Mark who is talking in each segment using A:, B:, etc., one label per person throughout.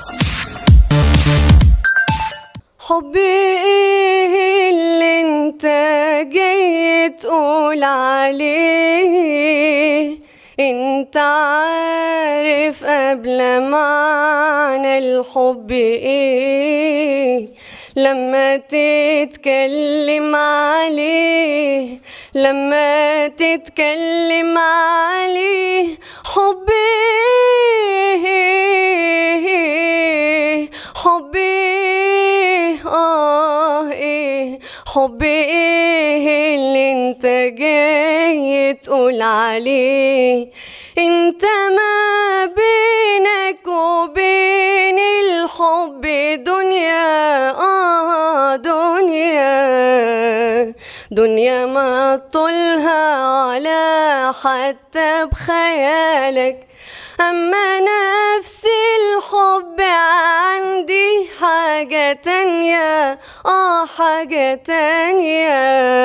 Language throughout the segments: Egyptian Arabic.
A: حبي ايه اللي انت جاي تقول عليه انت عارف قبل معنى الحب ايه لما تتكلم عليه لما تتكلم عليه حبي حبي اه ايه حبي ايه اللي انت جاي تقول عليه انت ما بينك وبين الحب دنيا اه دنيا دنيا ما طولها على حتى بخيالك أما نفس الحب عندي حاجة تانية آه حاجة تانية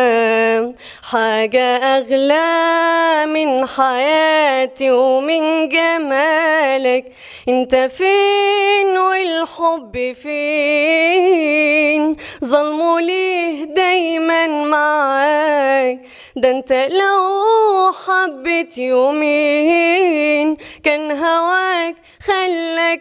A: حاجة أغلى من حياتي ومن جمالك انت فين والحب فين ظلمه ليه دايما معاك ده انت لو حبيت يومين كان هواك خلك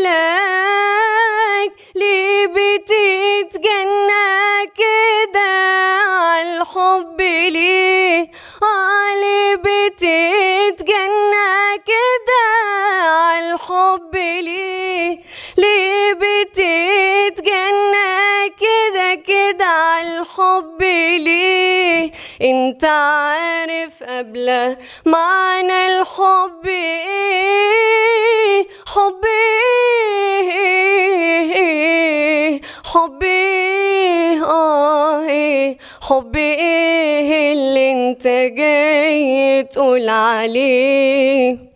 A: ملاك ليه بتتجنى كده عالحب ليه اه ليه بتتجنى كده عالحب ليه ليه بتتجنى كده كده عالحب ليه انت عارف قبل معنى الحب ايه حب ايه حب ايه اه ايه حب ايه اللي انت جاي تقول عليه